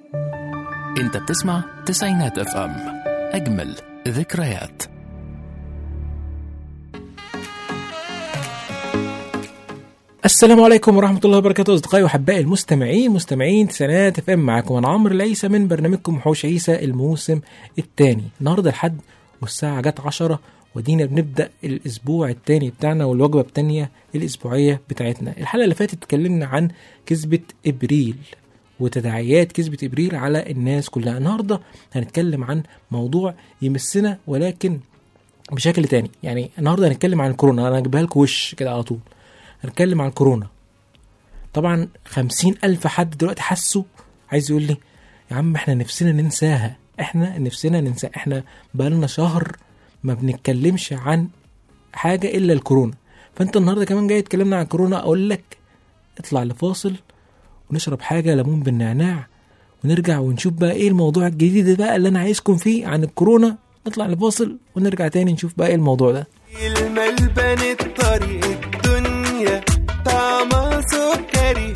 انت بتسمع تسعينات اف ام اجمل ذكريات السلام عليكم ورحمة الله وبركاته أصدقائي وأحبائي المستمعين مستمعين تسعينات اف ام معاكم أنا عمرو العيسى من برنامجكم حوش عيسى الموسم الثاني النهاردة الحد والساعة جت عشرة ودينا بنبدأ الأسبوع الثاني بتاعنا والوجبة الثانية الأسبوعية بتاعتنا الحلقة اللي فاتت اتكلمنا عن كذبة إبريل وتداعيات كذبة إبريل على الناس كلها النهاردة هنتكلم عن موضوع يمسنا ولكن بشكل تاني يعني النهارده هنتكلم عن الكورونا انا هجيبها لكم وش كده على طول هنتكلم عن الكورونا طبعا خمسين ألف حد دلوقتي حسوا عايز يقول لي يا عم احنا نفسنا ننساها احنا نفسنا ننساها احنا بقالنا شهر ما بنتكلمش عن حاجة إلا الكورونا فأنت النهاردة كمان جاي تكلمنا عن كورونا أقول لك اطلع لفاصل ونشرب حاجة ليمون بالنعناع ونرجع ونشوف بقى ايه الموضوع الجديد ده بقى اللي انا عايزكم فيه عن الكورونا نطلع لفاصل ونرجع تاني نشوف بقى ايه الموضوع ده الملبن الطريق الدنيا طعمها سكري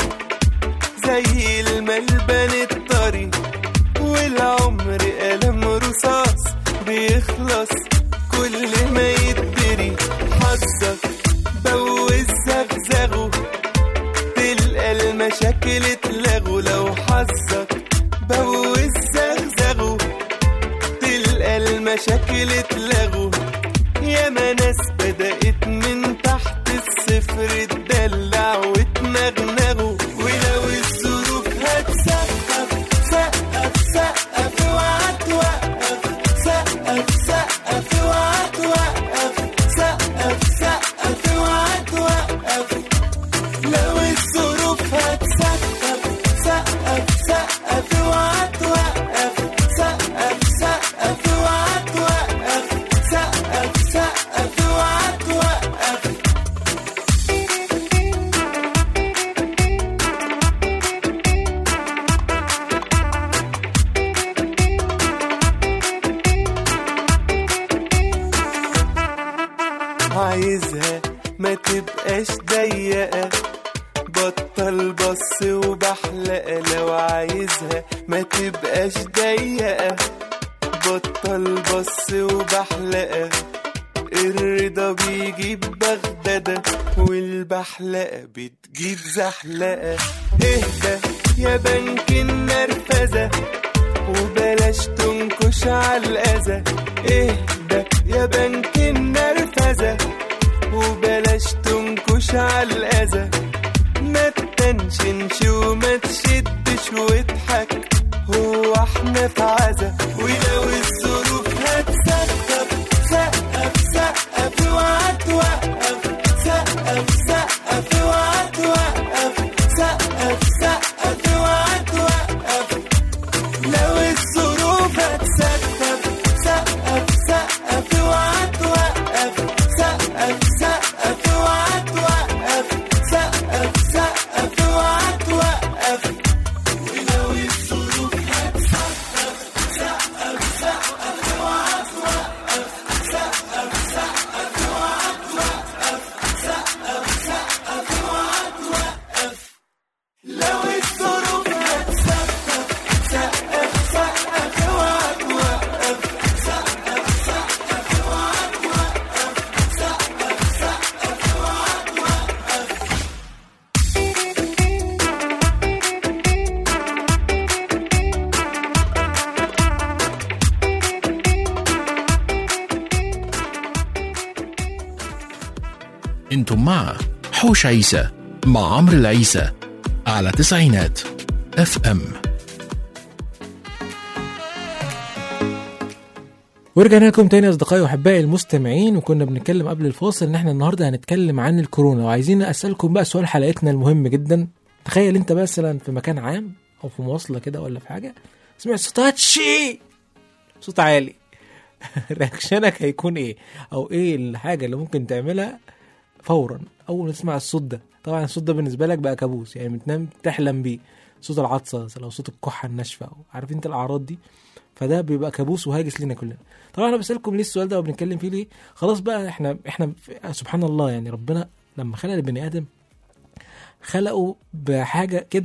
زي الملبن الطريق والعمر قلم رصاص بيخلص كل ما يتدري حظك بوز زغزغه تلقى المشاكل اتلغوا لو حظك بوز زغزغه تلقى المشاكل اتلغوا ياما ناس بدأت من تحت الصفر تدلع وتنغنغوا ولو الظروف هتسقف سقف سقف اوعى توقف سقف سقف اوعى توقف سقف سقف اوعى توقف لو الظروف هتسقف سقف سقف اوعى توقف سقف سقف اوعى توقف سقف سقف اوعى توقف عايزها ما تبقاش ضيقة بطل بص وبحلقة لو عايزها ما تبقاش ضيقة بطل بص وبحلقة الرضا بيجيب بغدادة والبحلقة بتجيب زحلقة اهدى يا بنك النرفزة وبلاش تنكش على الأذى اهدى يا بنك النرفزة وبلاش تنكش على الأذى ما تتنشنش وما تشدش واضحك هو احنا في عزا ولو الظروف هتسقف سقف سقف اوعى توقف سقف سقف اوعى توقف سقف سقف اوعى توقف لو الظروف هتسقف سقف سقف اوعى توقف سقف سقف اوعى توقف سقف سقف اوعى توقف ولو الظروف هتسقف سقف سقف اوعى توقف سقف سقف اوعى توقف سقف سقف اوعى توقف لو الظروف هتسقف سقف سقف اوعى توقف سقف سقف اوعى توقف سقف سقف اوعى توقف انتم مع حوش عيسى مع عمرو العيسى على تسعينات اف ام ورجعنا لكم تاني يا اصدقائي واحبائي المستمعين وكنا بنتكلم قبل الفاصل ان احنا النهارده هنتكلم عن الكورونا وعايزين اسالكم بقى سؤال حلقتنا المهم جدا تخيل انت مثلا في مكان عام او في مواصله كده ولا في حاجه سمعت صوت هاتشي صوت عالي رياكشنك هيكون ايه او ايه الحاجه اللي ممكن تعملها فورا اول ما تسمع الصوت ده طبعا الصوت ده بالنسبه لك بقى كابوس يعني بتنام تحلم بيه صوت العطسه مثلا او صوت الكحه الناشفه أو عارف انت الاعراض دي فده بيبقى كابوس وهاجس لينا كلنا طبعا انا بسالكم ليه السؤال ده وبنتكلم فيه ليه خلاص بقى احنا احنا سبحان الله يعني ربنا لما خلق البني ادم خلقه بحاجه كده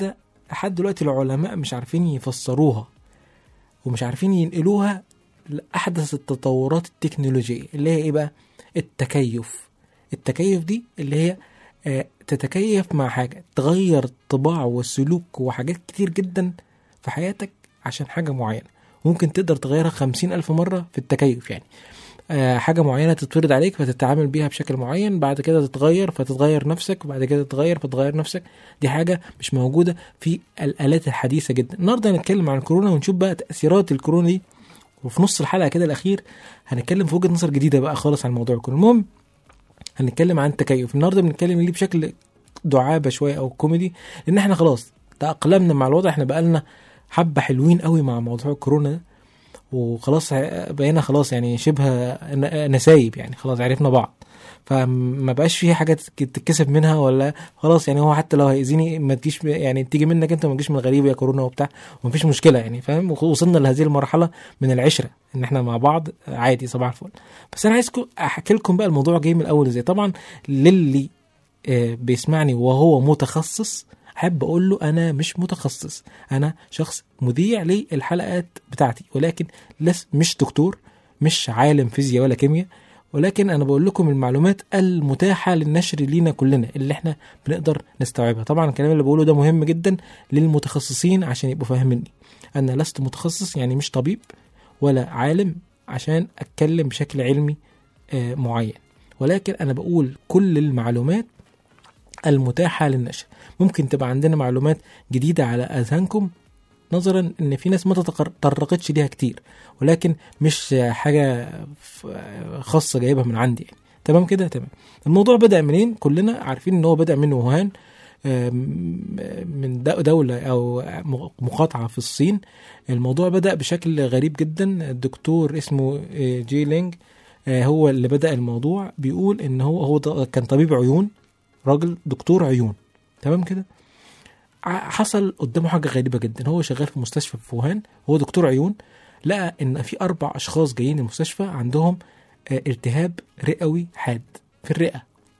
لحد دلوقتي العلماء مش عارفين يفسروها ومش عارفين ينقلوها لأحدث التطورات التكنولوجية اللي هي إيه بقى؟ التكيف التكيف دي اللي هي آه، تتكيف مع حاجة تغير طباع وسلوك وحاجات كتير جدا في حياتك عشان حاجة معينة ممكن تقدر تغيرها خمسين ألف مرة في التكيف يعني آه، حاجة معينة تتفرض عليك فتتعامل بيها بشكل معين بعد كده تتغير فتتغير نفسك بعد كده تتغير فتغير نفسك دي حاجة مش موجودة في الآلات الحديثة جدا النهاردة هنتكلم عن الكورونا ونشوف بقى تأثيرات الكورونا دي وفي نص الحلقة كده الأخير هنتكلم في وجهة نظر جديدة بقى خالص عن موضوع الكورونا المهم هنتكلم عن التكيف النهارده بنتكلم ليه بشكل دعابه شويه او كوميدي لان احنا خلاص تاقلمنا مع الوضع احنا بقالنا حبه حلوين قوي مع موضوع الكورونا ده وخلاص بقينا خلاص يعني شبه ن- نسايب يعني خلاص عرفنا بعض فما بقاش في حاجه تك- تتكسب منها ولا خلاص يعني هو حتى لو هيأذيني ما تجيش يعني تيجي منك انت ما تجيش من الغريب يا كورونا وبتاع ومفيش مشكله يعني فاهم وصلنا لهذه المرحله من العشره ان احنا مع بعض عادي صباح الفل بس انا عايزكم احكي لكم بقى الموضوع جاي من الاول ازاي طبعا للي آه، بيسمعني وهو متخصص احب اقول له انا مش متخصص انا شخص مذيع للحلقات بتاعتي ولكن لس مش دكتور مش عالم فيزياء ولا كيمياء ولكن انا بقول لكم المعلومات المتاحه للنشر لينا كلنا اللي احنا بنقدر نستوعبها طبعا الكلام اللي بقوله ده مهم جدا للمتخصصين عشان يبقوا فاهميني انا لست متخصص يعني مش طبيب ولا عالم عشان اتكلم بشكل علمي آه، معين ولكن انا بقول كل المعلومات المتاحه للنشر ممكن تبقى عندنا معلومات جديده على اذهانكم نظرا ان في ناس ما تتقر- تطرقتش ليها كتير ولكن مش حاجه ف- خاصه جايبها من عندي يعني تمام كده تمام الموضوع بدا منين كلنا عارفين ان هو بدا من ووهان آم، من دو- دولة أو مقاطعة في الصين الموضوع بدأ بشكل غريب جدا الدكتور اسمه آه، جي لينج آه، هو اللي بدأ الموضوع بيقول إن هو هو ط- كان طبيب عيون راجل دكتور عيون تمام كده ع- حصل قدامه حاجة غريبة جدا هو شغال في مستشفى في ووهان هو دكتور عيون لقى إن في أربع أشخاص جايين المستشفى عندهم آه، التهاب رئوي حاد في الرئة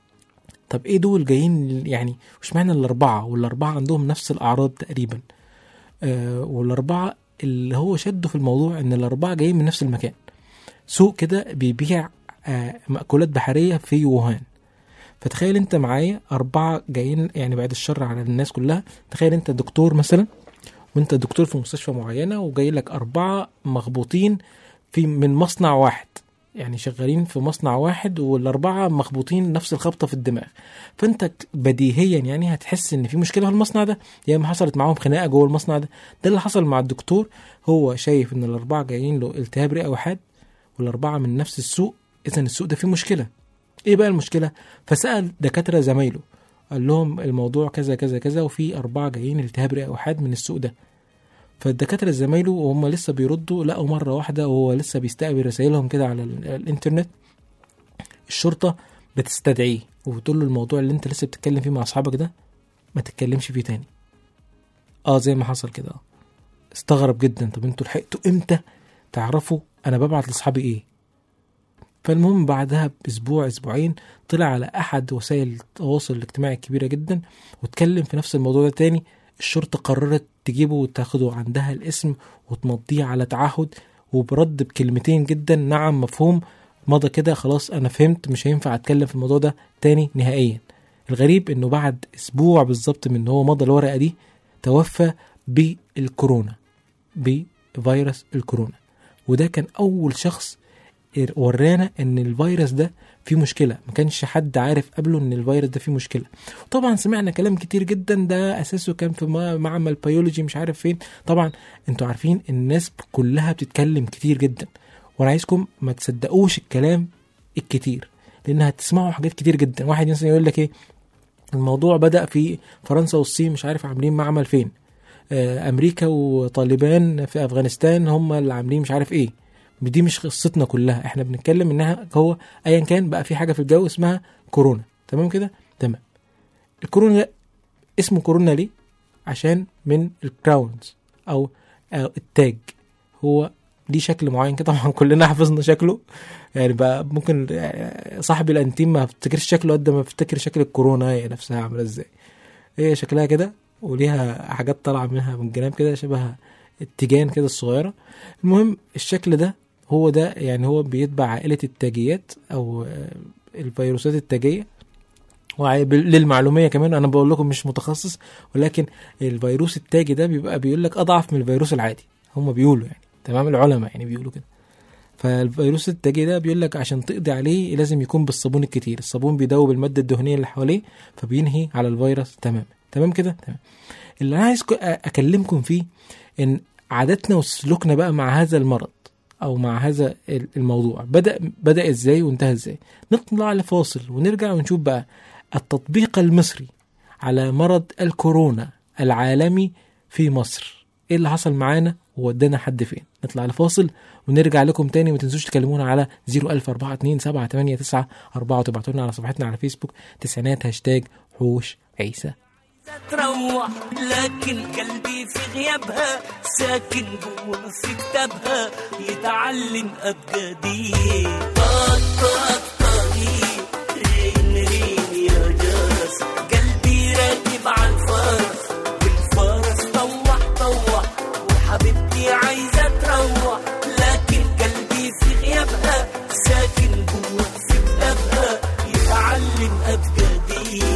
طب ايه دول جايين يعني وش معنى الاربعه والاربعه عندهم نفس الاعراض تقريبا آه والاربعه اللي هو شده في الموضوع ان الاربعه جايين من نفس المكان سوق كده بيبيع آه مأكولات بحريه في ووهان فتخيل انت معايا اربعه جايين يعني بعد الشر على الناس كلها تخيل انت دكتور مثلا وانت دكتور في مستشفى معينه وجاي لك اربعه مخبوطين في من مصنع واحد يعني شغالين في مصنع واحد والاربعه مخبوطين نفس الخبطه في الدماغ فانت ك- بديهيا يعني هتحس ان في مشكله في المصنع ده يا اما حصلت معاهم خناقه جوه المصنع ده ده اللي حصل مع الدكتور هو شايف ان الاربعه جايين له التهاب رئوي حاد والاربعه من نفس السوق اذا السوق ده فيه مشكله ايه بقى المشكله فسال دكاتره زمايله قال لهم الموضوع كذا كذا كذا وفي اربعه جايين التهاب رئوي حاد من السوق ده فالدكاتره زمايله وهم لسه بيردوا لقوا مره واحده وهو لسه بيستقبل رسائلهم كده على ال- الانترنت الشرطه بتستدعيه وبتقول له الموضوع اللي انت لسه بتتكلم فيه مع اصحابك ده ما تتكلمش فيه تاني اه زي ما حصل كده اه استغرب جدا طب انتوا لحقتوا امتى تعرفوا انا ببعت لاصحابي ايه فالمهم بعدها باسبوع اسبوعين طلع على احد وسائل التواصل الاجتماعي الكبيره جدا واتكلم في نفس الموضوع ده تاني الشرطه قررت تجيبه وتاخده عندها الاسم وتمضيه على تعهد وبرد بكلمتين جدا نعم مفهوم مضى كده خلاص انا فهمت مش هينفع اتكلم في الموضوع ده تاني نهائيا الغريب انه بعد اسبوع بالظبط من ان هو مضى الورقه دي توفى بالكورونا بفيروس الكورونا وده كان اول شخص ورانا ان الفيروس ده فيه مشكله ما كانش حد عارف قبله ان الفيروس ده فيه مشكله طبعا سمعنا كلام كتير جدا ده اساسه كان في ما- معمل بيولوجي مش عارف فين طبعا انتوا عارفين الناس كلها بتتكلم كتير جدا وانا عايزكم ما تصدقوش الكلام الكتير لان هتسمعوا حاجات كتير جدا واحد مثلا يقول لك ايه الموضوع بدأ في فرنسا والصين مش عارف عاملين معمل فين آه، امريكا وطالبان في افغانستان هم اللي عاملين مش عارف ايه دي مش قصتنا كلها احنا بنتكلم انها هو ايا كان بقى في حاجه في الجو اسمها كورونا تمام كده تمام الكورونا ده اسمه كورونا ليه عشان من الكراونز او أو التاج هو ليه شكل معين كده طبعا كلنا حفظنا شكله يعني بقى ممكن آه، صاحب الانتيم ما افتكرش شكله قد ما افتكر شكل الكورونا هي نفسها عامله ازاي هي شكلها كده وليها حاجات طالعه منها من الجناب كده شبه التيجان كده الصغيره المهم الشكل ده هو ده يعني هو بيتبع عائله التاجيات او آه، الفيروسات التاجيه وللمعلوميه كمان انا بقول لكم مش متخصص ولكن الفيروس التاجي ده بيبقى بيقول لك اضعف من الفيروس العادي هم بيقولوا يعني تمام العلماء يعني بيقولوا كده فالفيروس التاجي ده بيقول لك عشان تقضي عليه لازم يكون بالصابون الكتير الصابون بيدوب الماده الدهنيه اللي حواليه فبينهي على الفيروس تمام تمام كده تمام اللي انا عايز ك- اكلمكم فيه ان عاداتنا وسلوكنا بقى مع هذا المرض او مع هذا ال- الموضوع بدا بدا ازاي وانتهى ازاي نطلع لفاصل ونرجع ونشوف بقى التطبيق المصري على مرض الكورونا العالمي في مصر ايه اللي حصل معانا وودانا حد فين نطلع لفاصل ونرجع لكم تاني ما تنسوش تكلمونا على 0042789 4 وتبعتوا لنا على صفحتنا على فيسبوك تسعينات هاشتاج حوش عيسى تروح لكن قلبي في غيابها ساكن جوا في كتابها يتعلم ابجدي طاق طاق طاقي رين رين يا جرس قلبي راكب على الفرس والفرس طوح طوح وحبيبتي عايزه تروح لكن قلبي في غيابها ساكن جوا في كتابها يتعلم ابجدي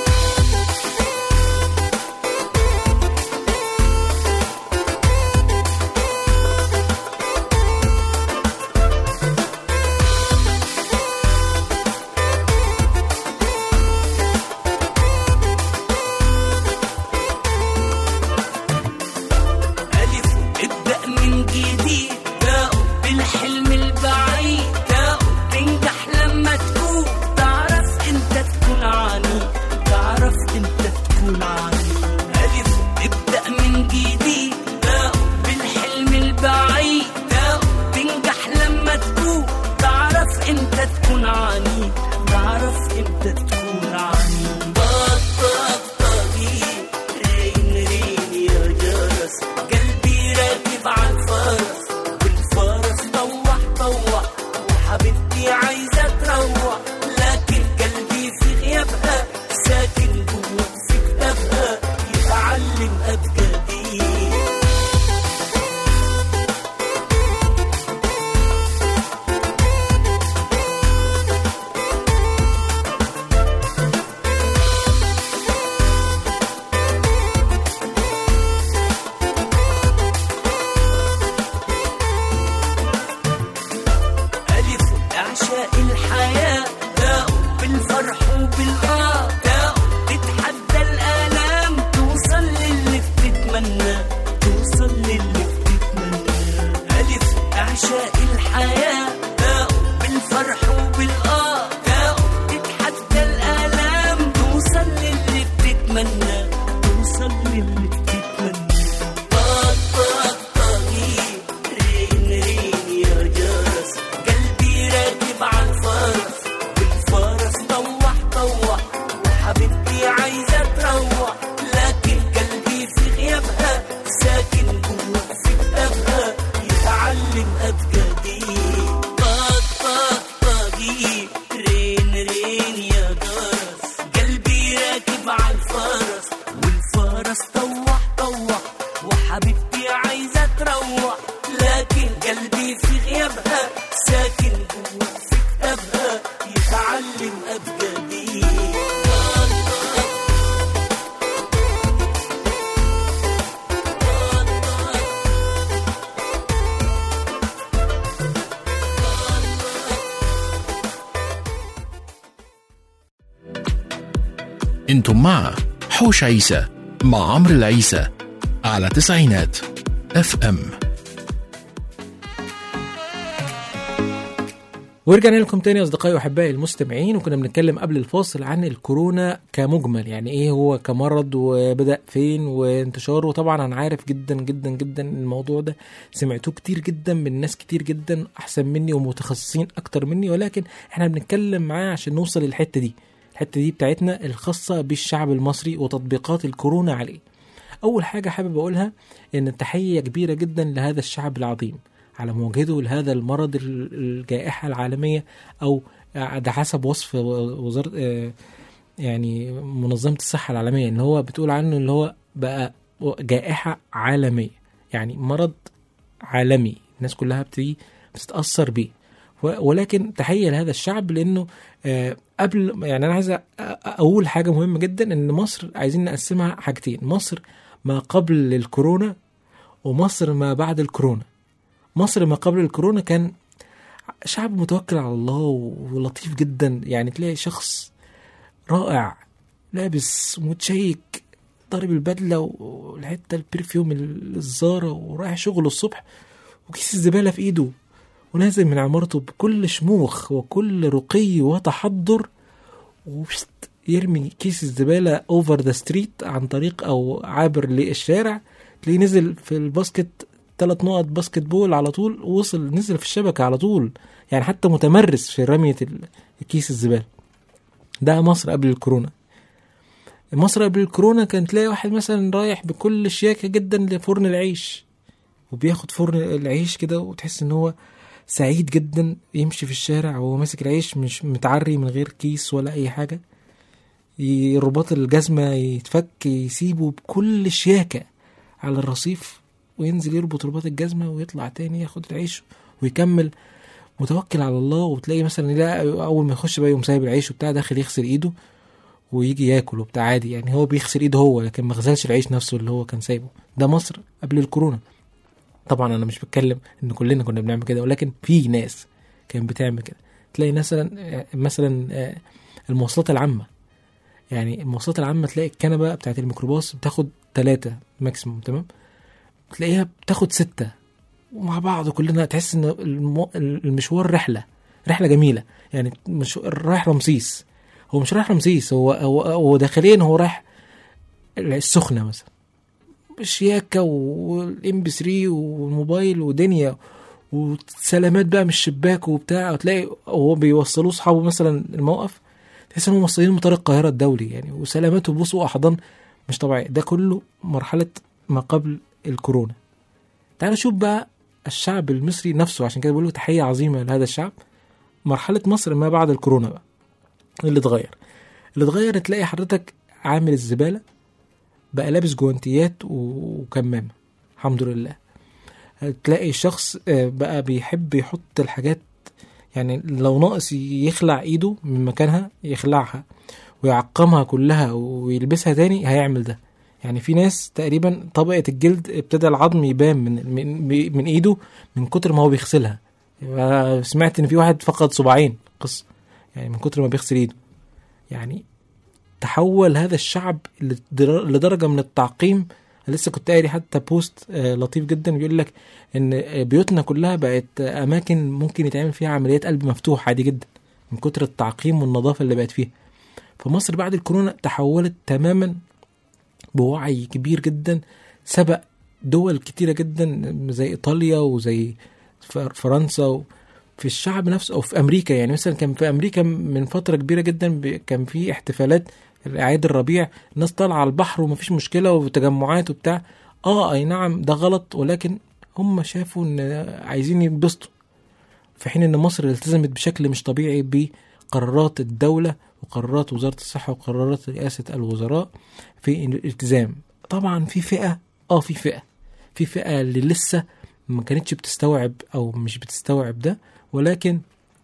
ألف ابدأ من جديد تاء بالحلم البعيد تاء تنجح لما تكون تعرف انت تكون عني تعرف انت تكون عني ألف ابدأ من جديد تاء بالحلم البعيد تاء تنجح لما تكون تعرف انت تكون عني تعرف انت تكون عني طاق طاق طاقي رين رين يا جرس قلبي راكب على الفرس والفرس طوح طوح وحبيبتي عايزة تروح لكن قلبي في غيابها ساكن جوا في كتابها يتعلم أبجدي ألف أعشاء الحياة تاء بالفرح وبالآه تاء تتحدى الآلام توصل للي بتتمنى توصل للي بتتمنى ألف أعشاء الحياة تاء بالفرح وبالآه تاء تتحدى الآلام توصل للي بتتمنى توصل للي بتتمنى طاق طاق طاقي رين رين يا جرس قلبي راكب على الفرس والفرس طوح طوح وحبيبتي عايزة تروح لكن قلبي في غيابها ساكن جوا في كتابها يتعلم أبجدي طاق طاق طاقي رين رين يا جرس قلبي راكب على الفرس والفرس طوح طوح وحبيبتي عايزة تروح لكن قلبي في غيابها ساكن جوا في كتابها يتعلم أبجدي انتم مع حوش عيسى مع عمرو العيسى على تسعينات اف ام ورجعنا لكم تاني اصدقائي واحبائي المستمعين وكنا بنتكلم قبل الفاصل عن الكورونا كمجمل يعني ايه هو كمرض وبدا فين وانتشاره وطبعا انا عارف جدا جدا جدا الموضوع ده سمعتوه كتير جدا من ناس كتير جدا احسن مني ومتخصصين اكتر مني ولكن احنا بنتكلم معاه عشان نوصل للحته دي الحته دي بتاعتنا الخاصه بالشعب المصري وتطبيقات الكورونا عليه اول حاجه حابب اقولها ان تحيه كبيره جدا لهذا الشعب العظيم على مواجهته لهذا المرض ال- الجائحة العالمية أو ده حسب وصف وزارة آه، يعني منظمة الصحة العالمية إن هو بتقول عنه اللي هو بقى جائحة عالمية يعني مرض عالمي الناس كلها بتيجي بتتأثر بيه و- ولكن تحية لهذا الشعب لأنه آه، قبل يعني أنا عايز أ- أقول حاجة مهمة جدا إن مصر عايزين نقسمها حاجتين مصر ما قبل الكورونا ومصر ما بعد الكورونا مصر ما قبل الكورونا كان شعب متوكل على الله ولطيف جدا يعني تلاقي شخص رائع لابس متشيك ضارب البدله والحته البرفيوم الزاره ورايح شغله الصبح وكيس الزباله في ايده ونازل من عمارته بكل شموخ وكل رقي وتحضر وبشت يرمي كيس الزباله اوفر ذا ستريت عن طريق او عابر للشارع تلاقيه نزل في الباسكت ثلاث نقط باسكت بول على طول وصل نزل في الشبكه على طول يعني حتى متمرس في رميه ال- كيس الزباله ده مصر قبل الكورونا مصر قبل الكورونا كان تلاقي واحد مثلا رايح بكل شياكه جدا لفرن العيش وبياخد فرن العيش كده وتحس ان هو سعيد جدا يمشي في الشارع وهو ماسك العيش مش متعري من غير كيس ولا اي حاجه ي- رباط الجزمه يتفك يسيبه بكل شياكه على الرصيف وينزل يربط رباط الجزمه ويطلع تاني ياخد العيش ويكمل متوكل على الله وتلاقي مثلا لا اول ما يخش بقى يقوم سايب العيش وبتاع داخل يغسل ايده ويجي ياكل وبتاع عادي يعني هو بيغسل ايده هو لكن ما غسلش العيش نفسه اللي هو كان سايبه ده مصر قبل الكورونا طبعا انا مش بتكلم ان كلنا كنا بنعمل كده ولكن في ناس كانت بتعمل كده تلاقي مثلا مثلا آه، المواصلات العامه يعني المواصلات العامه تلاقي الكنبه بتاعت الميكروباص بتاخد ثلاثة ماكسيموم تمام تلاقيها بتاخد ستة ومع بعض كلنا تحس ان المو... المشوار رحله رحله جميله يعني مش رايح رمسيس هو مش رايح رمسيس هو هو, هو داخليا هو رايح السخنه مثلا شياكه والام بي 3 والموبايل ودنيا وسلامات بقى من الشباك وبتاع وتلاقي هو بيوصلوه اصحابه مثلا الموقف تحس انهم موصلين مطار القاهره الدولي يعني وسلامات وبوسوا احضان مش طبيعي ده كله مرحله ما قبل الكورونا تعال نشوف بقى الشعب المصري نفسه عشان كده بقول له تحيه عظيمه لهذا الشعب مرحله مصر ما بعد الكورونا بقى اللي اتغير اللي اتغير تلاقي حضرتك عامل الزباله بقى لابس جوانتيات و- وكمامه الحمد لله تلاقي شخص آه، بقى بيحب يحط الحاجات يعني لو ناقص يخلع ايده من مكانها يخلعها ويعقمها كلها ويلبسها تاني هيعمل ده يعني في ناس تقريبا طبقة الجلد ابتدى العظم يبان من من, من ايده من كتر ما هو بيغسلها سمعت ان في واحد فقد صباعين قصة يعني من كتر ما بيغسل ايده يعني تحول هذا الشعب لدر- لدرجة من التعقيم أنا لسه كنت قاري حتى بوست آه، لطيف جدا بيقول لك ان آه، بيوتنا كلها بقت آه، اماكن ممكن يتعمل فيها عمليات قلب مفتوح عادي جدا من كتر التعقيم والنظافة اللي بقت فيها فمصر بعد الكورونا تحولت تماما بوعي كبير جدا سبق دول كتيرة جدا زي إيطاليا وزي فر- فرنسا و في الشعب نفسه أو في أمريكا يعني مثلا كان في أمريكا من فترة كبيرة جدا ب- كان في احتفالات أعياد الربيع الناس طالعة على البحر ومفيش مشكلة وتجمعات وبتاع اه اي نعم ده غلط ولكن هم شافوا ان عايزين ينبسطوا في حين ان مصر التزمت بشكل مش طبيعي بقرارات الدولة وقرارات وزارة الصحة وقرارات رئاسة الوزراء في الالتزام طبعا في فئة اه في فئة في فئة اللي لسه ما كانتش بتستوعب او مش بتستوعب ده ولكن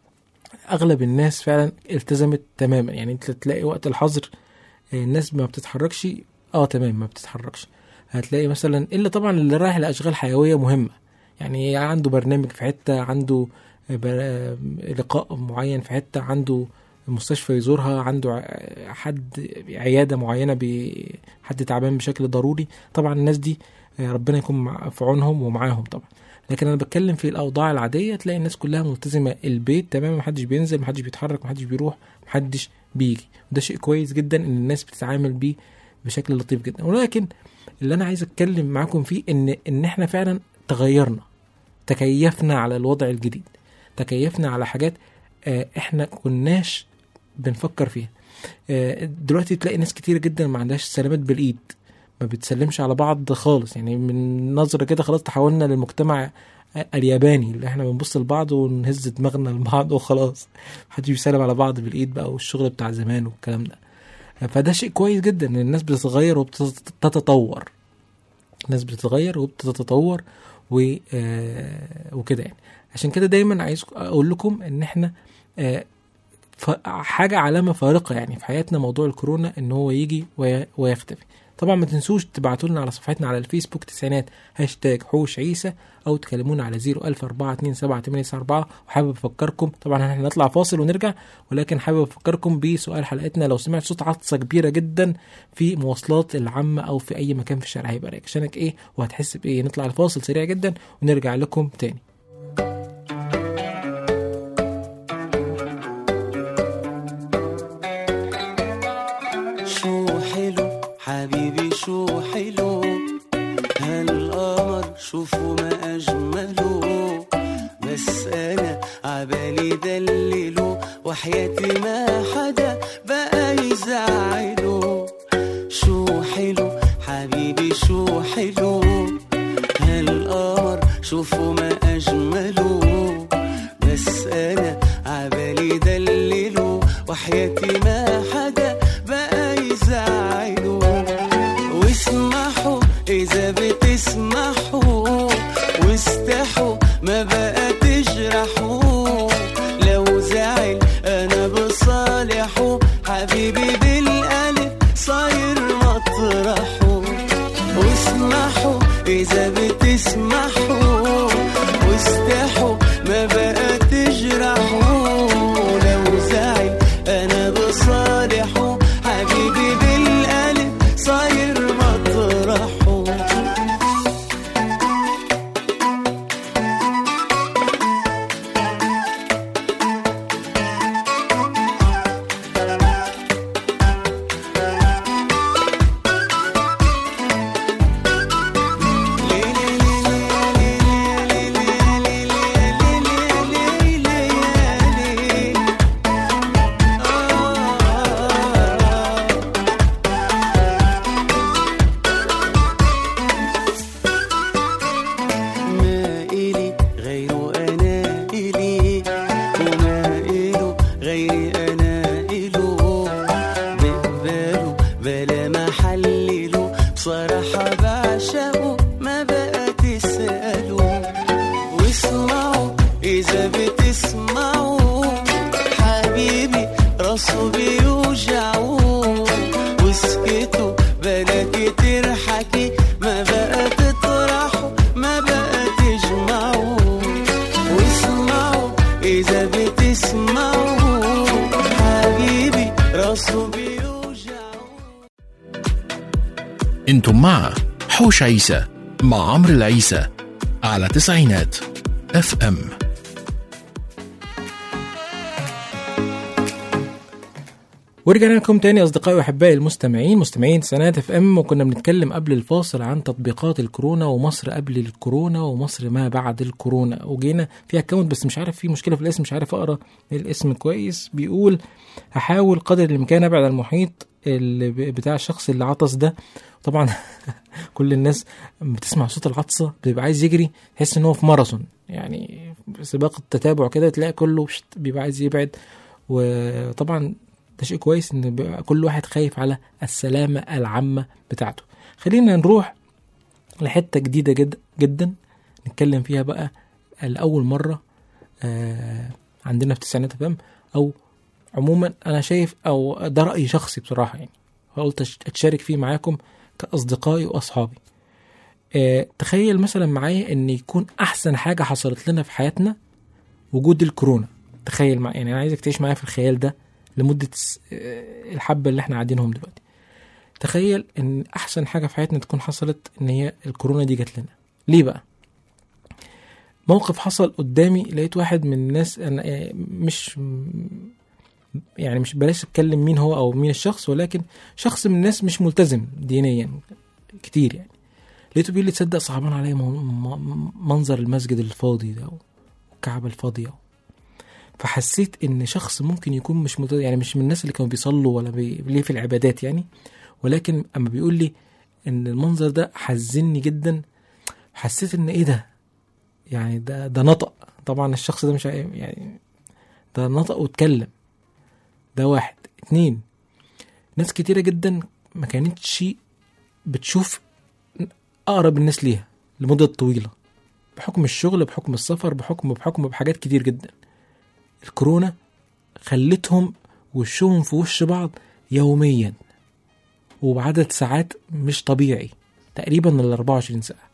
اغلب الناس فعلا التزمت تماما يعني انت تلاقي وقت الحظر آه، الناس ما بتتحركش اه تمام ما بتتحركش هتلاقي مثلا الا طبعا اللي رايح لاشغال حيويه مهمه يعني عنده برنامج في حته عنده بر- لقاء معين في حته عنده مستشفى يزورها عنده ع- حد عياده معينه ب- حد تعبان بشكل ضروري طبعا الناس دي آه، ربنا يكون مع- في عونهم ومعاهم طبعا لكن انا بتكلم في الاوضاع العاديه تلاقي الناس كلها ملتزمه البيت تمام محدش بينزل محدش بيتحرك محدش بيروح محدش بيجي وده شيء كويس جدا ان الناس بتتعامل بيه بشكل لطيف جدا ولكن اللي انا عايز اتكلم معاكم فيه ان ان احنا فعلا تغيرنا تكيفنا على الوضع الجديد تكيفنا على حاجات آه، احنا كناش بنفكر فيها آه، دلوقتي تلاقي ناس كتير جدا ما عندهاش سلامات بالايد ما بتسلمش على بعض خالص يعني من نظرة كده خلاص تحولنا للمجتمع الياباني اللي احنا بنبص لبعض ونهز دماغنا لبعض وخلاص محدش بيسلم على بعض بالايد بقى والشغل بتاع زمان والكلام ده فده شيء كويس جدا ان الناس بتتغير وبتتطور الناس بتتغير وبتتطور و آه، وكده يعني عشان كده دايما عايز اقول لكم ان احنا آه، ف- حاجه علامه فارقه يعني في حياتنا موضوع الكورونا ان هو يجي وي- ويختفي طبعا ما تنسوش تبعتوا لنا على صفحتنا على الفيسبوك تسعينات هاشتاج حوش عيسى او تكلمونا على 010427894 وحابب افكركم طبعا احنا هنطلع فاصل ونرجع ولكن حابب افكركم بسؤال حلقتنا لو سمعت صوت عطسه كبيره جدا في مواصلات العامه او في اي مكان في الشارع هيبقى رياكشنك ايه وهتحس بايه نطلع الفاصل سريع جدا ونرجع لكم تاني شو حلو حبيبي شو حلو هالقمر شوفوا ما أجمله بس أنا عبالي دلله وحياتي ما حدا بقى يزعله شو حلو حبيبي شو حلو هالقمر شوفوا ما أجمله بس أنا عبالي دلله وحياتي ما حدا بقى يزعله واسمحوا إذا بتسمحوا واستحوا ما بقى تجرحوا لو زعل أنا بصالحه حبيبي بالقلب صاير مطرحه واسمحوا إذا بتسمحوا واستحوا ما بقى تجرحوا لو زعل أنا بصالحه حبيبي بالقلب صاير مطرحه ما إلي غيره أنا إلي وما إله غيري أنا إله بقبله بلا ما حلله بصراحة بعشقه ما بقى تسأله واسمعوا إذا بتسمعوا حبيبي راسه بيوجعه واسكتوا بلا كتير حكي ما بقى تطرحوا ما بقى تجمعوا واسمعوا إذا بتسمعوا حبيبي راسه بيوجعه انتم مع حوش عيسى مع عمرو العيسى على تسعينات اف ام ورجعنا لكم تاني اصدقائي واحبائي المستمعين مستمعين سنات اف ام وكنا بنتكلم قبل الفاصل عن تطبيقات الكورونا ومصر قبل الكورونا ومصر ما بعد الكورونا وجينا في اكونت بس مش عارف في مشكله في الاسم مش عارف اقرا الاسم كويس بيقول هحاول قدر الامكان ابعد عن المحيط اللي ب- بتاع الشخص اللي عطس ده طبعا كل الناس لما بتسمع صوت العطسه بيبقى عايز يجري تحس ان هو في ماراثون يعني سباق التتابع كده تلاقي كله شت بيبقى عايز يبعد وطبعا ده شيء كويس ان بيبقى كل واحد خايف على السلامه العامه بتاعته خلينا نروح لحته جديده جدا جدا نتكلم فيها بقى لاول مره آه عندنا في تسعينات فم او عموما انا شايف او ده راي شخصي بصراحه يعني فقلت أش- اتشارك فيه معاكم كاصدقائي واصحابي آه تخيل مثلا معايا ان يكون احسن حاجه حصلت لنا في حياتنا وجود الكورونا تخيل معايا يعني انا عايزك تعيش معايا في الخيال ده لمده س- آه، الحبه اللي احنا قاعدينهم دلوقتي تخيل ان احسن حاجه في حياتنا تكون حصلت ان هي الكورونا دي جات لنا ليه بقى موقف حصل قدامي لقيت واحد من الناس انا آه، مش يعني مش بلاش اتكلم مين هو او مين الشخص ولكن شخص من الناس مش ملتزم دينيا كتير يعني لقيته بيقول لي تصدق صعبان عليا م- م- منظر المسجد الفاضي ده والكعبه الفاضيه فحسيت ان شخص ممكن يكون مش ملتزم يعني مش من الناس اللي كانوا بيصلوا ولا بي... ليه في العبادات يعني ولكن اما بيقول لي ان المنظر ده حزني جدا حسيت ان ايه ده يعني ده ده نطق طبعا الشخص ده مش عارف- يعني ده نطق واتكلم ده واحد اتنين ناس كتيرة جدا ما كانتش بتشوف أقرب الناس ليها لمدة طويلة بحكم الشغل بحكم السفر بحكم بحكم بحاجات كتير جدا الكورونا خلتهم وشهم في وش بعض يوميا وبعدد ساعات مش طبيعي تقريبا ال 24 ساعة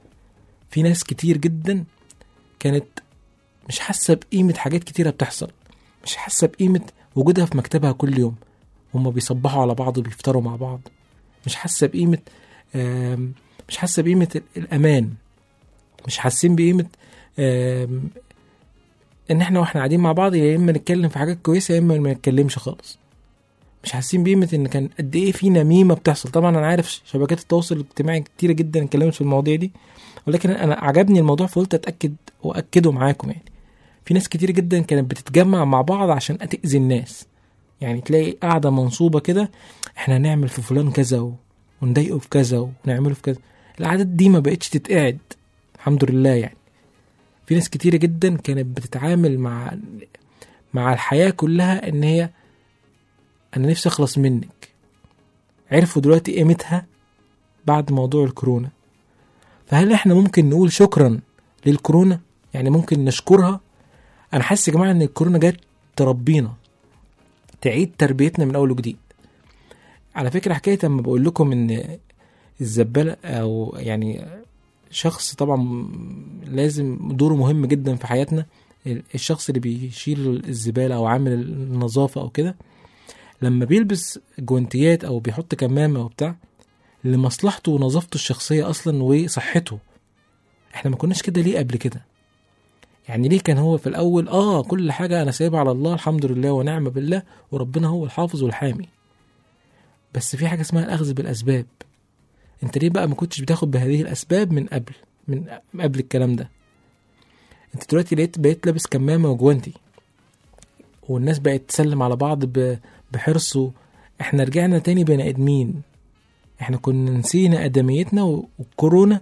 في ناس كتير جدا كانت مش حاسة بقيمة حاجات كتيرة بتحصل مش حاسة بقيمة وجودها في مكتبها كل يوم هما بيصبحوا على بعض وبيفطروا مع بعض مش حاسة بقيمة آم، مش حاسة بقيمة ال- الأمان مش حاسين بقيمة آم، إن إحنا وإحنا قاعدين مع بعض يا إما نتكلم في حاجات كويسة يا إما ما نتكلمش خالص مش حاسين بقيمة إن كان قد إيه في نميمة بتحصل طبعا أنا عارف شبكات التواصل الاجتماعي كتيرة جدا اتكلمت في المواضيع دي ولكن أنا عجبني الموضوع فقلت أتأكد وأكده معاكم يعني في ناس كتير جدا كانت بتتجمع مع بعض عشان تأذي الناس يعني تلاقي قاعدة منصوبة كده احنا هنعمل في فلان كذا و- ونضايقه في كذا ونعمله في كذا العادات دي ما بقتش تتقعد الحمد لله يعني في ناس كتيرة جدا كانت بتتعامل مع مع الحياة كلها ان هي انا نفسي اخلص منك عرفوا دلوقتي قيمتها بعد موضوع الكورونا فهل احنا ممكن نقول شكرا للكورونا يعني ممكن نشكرها انا حاسس يا جماعه ان الكورونا جت تربينا تعيد تربيتنا من اول وجديد على فكره حكايه لما بقول لكم ان الزباله او يعني شخص طبعا لازم دوره مهم جدا في حياتنا الشخص اللي بيشيل الزباله او عامل النظافه او كده لما بيلبس جوانتيات او بيحط كمامه وبتاع لمصلحته ونظافته الشخصيه اصلا وصحته احنا ما كناش كده ليه قبل كده يعني ليه كان هو في الاول اه كل حاجه انا سايبها على الله الحمد لله ونعم بالله وربنا هو الحافظ والحامي بس في حاجه اسمها الاخذ بالاسباب انت ليه بقى ما كنتش بتاخد بهذه الاسباب من قبل من قبل الكلام ده انت دلوقتي لقيت بقيت لابس كمامه وجوانتي والناس بقت تسلم على بعض ب- بحرص و- احنا رجعنا تاني بني ادمين احنا كنا نسينا ادميتنا و- والكورونا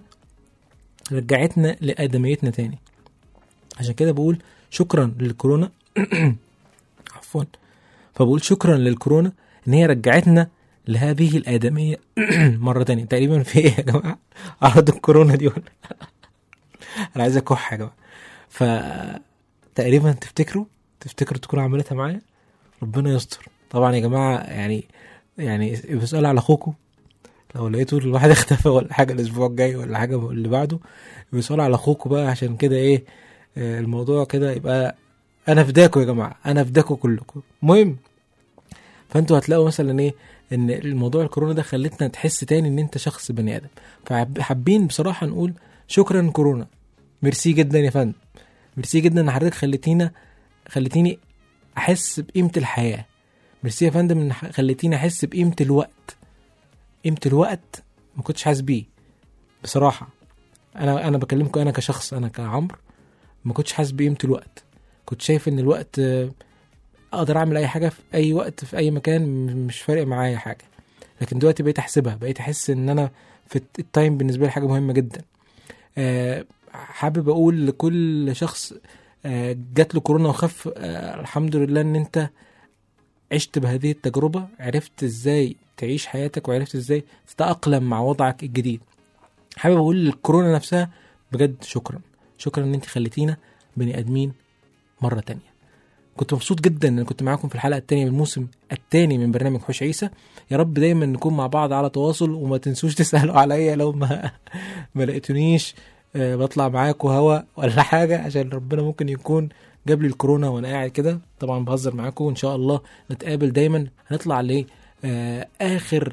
رجعتنا لادميتنا تاني عشان كده بقول شكرا للكورونا عفوا فبقول شكرا للكورونا ان هي رجعتنا لهذه الآدمية مرة تانية تقريبا في ايه يا جماعة عرض الكورونا دي ولا انا عايز اكح يا جماعة ف تقريبا تفتكروا تفتكروا تكونوا عملتها معايا ربنا يستر طبعا يا جماعة يعني يعني بسأل على اخوكم لو لقيتوا الواحد اختفى ولا حاجة الاسبوع الجاي ولا حاجة اللي بعده بسأل على اخوكم بقى عشان كده ايه آه، الموضوع كده يبقى انا فداكوا يا جماعه انا فداكوا كلكم المهم فانتوا هتلاقوا مثلا ايه ان الموضوع الكورونا ده خلتنا تحس تاني ان انت شخص بني ادم فحابين بصراحه نقول شكرا كورونا ميرسي جدا يا فندم ميرسي جدا ان حضرتك خليتينا خليتيني احس بقيمه الحياه ميرسي يا فندم ان خليتيني احس بقيمه الوقت قيمه الوقت ما كنتش حاسس بيه بصراحه انا انا بكلمكم انا كشخص انا كعمرو ما كنتش حاسس بقيمه الوقت كنت شايف ان الوقت آه، اقدر اعمل اي حاجه في اي وقت في اي مكان م- مش فارق معايا حاجه لكن دلوقتي بقيت احسبها بقيت احس ان انا في الت- التايم بالنسبه لي حاجه مهمه جدا آه، حابب اقول لكل شخص آه، جات له كورونا وخف آه، الحمد لله ان انت عشت بهذه التجربه عرفت ازاي تعيش حياتك وعرفت ازاي تتاقلم مع وضعك الجديد حابب اقول للكورونا نفسها بجد شكرا شكرا ان انت خليتينا بني ادمين مره تانية كنت مبسوط جدا ان كنت معاكم في الحلقه التانية من الموسم التاني من برنامج حوش عيسى يا رب دايما نكون مع بعض على تواصل وما تنسوش تسالوا عليا لو ما ما لقيتونيش آه، بطلع معاكم هوا ولا حاجه عشان ربنا ممكن يكون جاب لي الكورونا وانا قاعد كده طبعا بهزر معاكم وان شاء الله نتقابل دايما هنطلع ل آه، اخر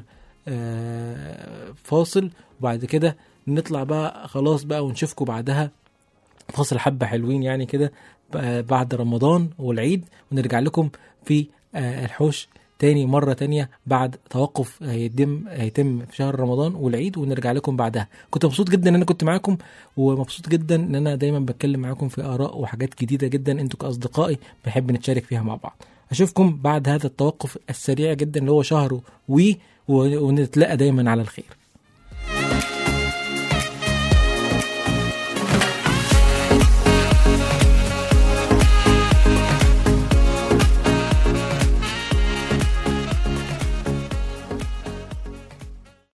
آه، فاصل وبعد كده نطلع بقى خلاص بقى ونشوفكم بعدها فاصل حبة حلوين يعني كده بقى بعد رمضان والعيد ونرجع لكم في آه، الحوش تاني مرة تانية بعد توقف هيتم هيتم في شهر رمضان والعيد ونرجع لكم بعدها كنت مبسوط جدا ان انا كنت معاكم ومبسوط جدا ان انا دايما بتكلم معاكم في اراء وحاجات جديدة جدا انتوا كاصدقائي بنحب نتشارك فيها مع بعض اشوفكم بعد هذا التوقف السريع جدا اللي هو شهر وي ونتلاقى دايما على الخير